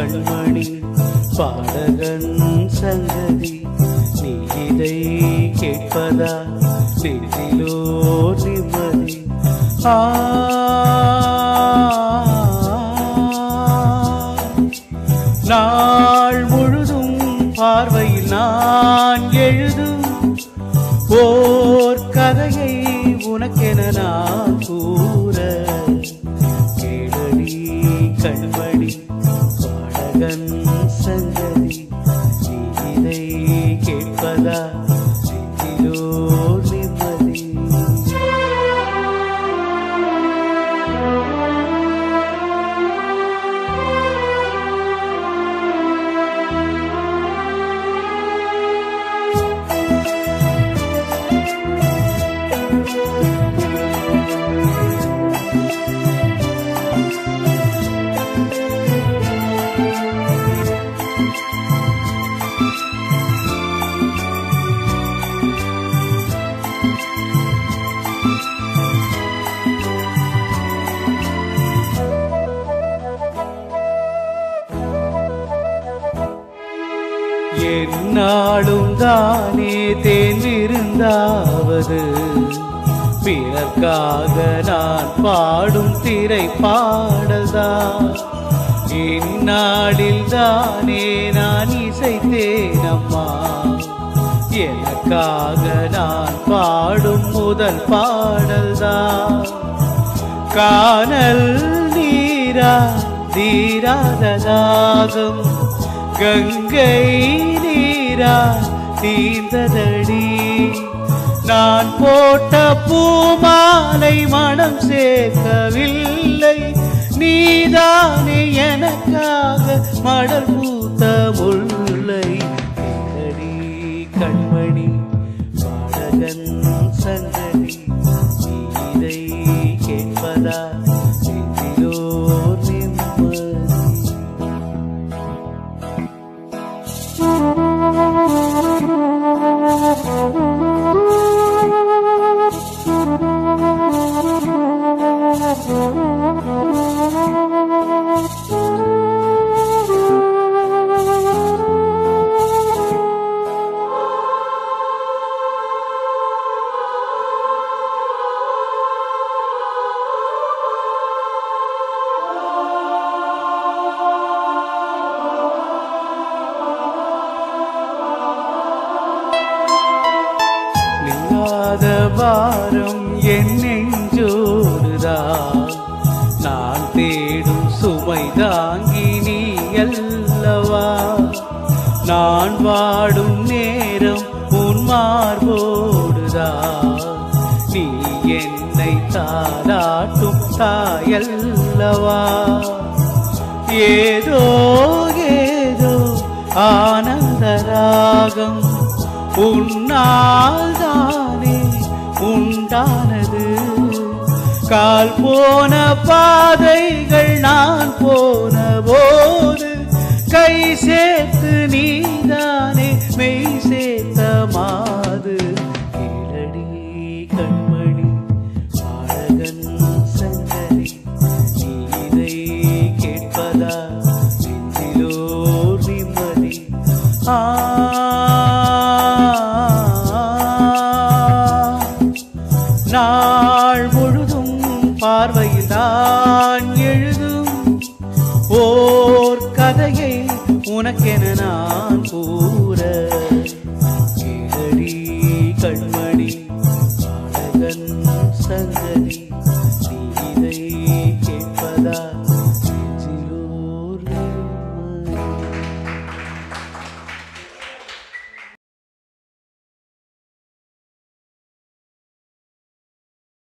கண்மணி பாடகன் சங்கதி நீ இதை கேட்பதா நெஞ்சிலோ நிம்மதி ஆ நாள் முழுதும் பார்வையில் நான் எழுதும் ஓர் கதையை உனக்கென நான் கூற கேளடி கண்மணி பாடகன் சங்கதி நீ இதை கேட்பதா நெஞ்சிலோ நிம்மதி என்னாலும் தானே தேர்ந்திருந்தாவது பிறர்க்காக நான் பாடும் திரை பாடல்தான் இந்நாளில் தானே நான் இசைத்தேன் அம்மா எனக்காக நான் பாடும் முதல் பாடல்தான் காணல் நீரா தீராத தாகம் கங்கை நீரா தீர்ந்ததடி நான் போட்ட பூமாலை மனம் சேர்க்கவில்லை நீதானே எனக்காக மடல் பூத்த முல்லை கேளடி கண்மணி பாடகன் சங்கதி நீதை கேட்பதா நெஞ்சிலோ நிம்மதி நில்லாத பாரம் என் நெஞ்சோடுதான் நான் தேடும் சுமை தாங்கி நீ அல்லவா நான் வாடும் நேரம் உன் மார்போடுதான் நீ என்னை தாளாட்டும் தாயல்லவா ஏதோ ஏதோ ஆனந்த ராகம் உன்னால் தானே உண்டானது கால் போன பாதைகள் நான் போன போது கை சேர்த்து நீதானே மெய் சேர்த்த மாது கேளடி கண்மணி பாடகன் சங்கரி நீதை கேட்பதா நெஞ்சிலோ நிம்மதி ஆ நாள் முழுதும் பார்வையில் நான் எழுதும் ஓர் கதையை உனக்கென நான் கூற